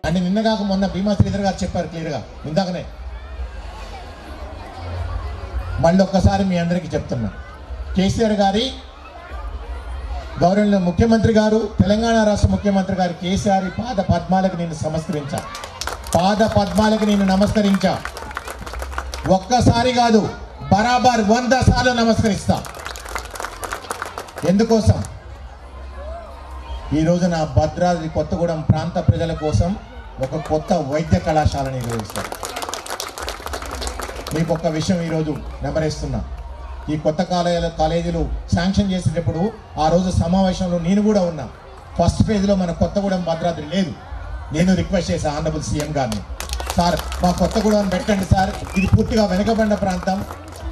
అంటే నిన్న కాక మొన్న భీమా శ్రీధర్ గారు చెప్పారు క్లియర్గా ఇందాకనే మళ్ళీ ఒక్కసారి మీ అందరికీ చెప్తున్నా కేసీఆర్ గారి గౌరవ ముఖ్యమంత్రి గారు తెలంగాణ రాష్ట్ర ముఖ్యమంత్రి గారు కేసీఆర్ పాద పద్మాలకు నేను నమస్కరించా పాద పద్మాలకు నేను నమస్కరించా ఒక్కసారి కాదు బరాబర్ వంద సార్లు నమస్కరిస్తా ఎందుకోసం ఈ రోజున భద్రాద్రి కొత్తగూడెం ప్రాంత ప్రజల కోసం ఒక కొత్త వైద్య కళాశాలని నిర్వహిస్తారు మీకు ఒక విషయం ఈరోజు నెమరేస్తున్నా ఈ కొత్త కాలేజీల కాలేజీలు శాంక్షన్ చేసేటప్పుడు ఆ రోజు సమావేశంలో నేను కూడా ఉన్నా ఫస్ట్ ఫేజ్లో మన కొత్తగూడెం భద్రాద్రి లేదు నేను రిక్వెస్ట్ చేశాను ఆనరబుల్ సీఎం గారిని సార్ మా కొత్తగూడెం పెట్టండి సార్ ఇది పూర్తిగా వెనుకబడిన ప్రాంతం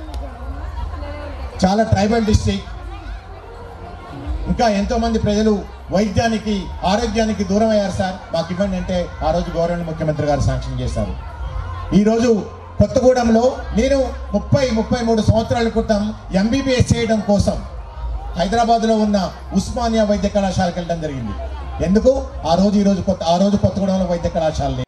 చాలా ట్రైబల్ డిస్ట్రిక్ట్ ఇంకా ఎంతో మంది ప్రజలు వైద్యానికి ఆరోగ్యానికి దూరం అయ్యారు సార్ మాకు ఇవ్వండి అంటే ఆ రోజు గౌరవ ముఖ్యమంత్రి గారు శాంక్షన్ చేశారు ఈరోజు కొత్తగూడెంలో నేను ముప్పై ముప్పై మూడు సంవత్సరాల క్రితం ఎంబీబీఎస్ చేయడం కోసం హైదరాబాద్లో ఉన్న ఉస్మానియా వైద్య కళాశాలకు వెళ్ళడం జరిగింది ఎందుకు ఆ రోజు ఈ రోజు కొత్త ఆ రోజు కొత్తగూడెంలో వైద్య కళాశాల లేదు.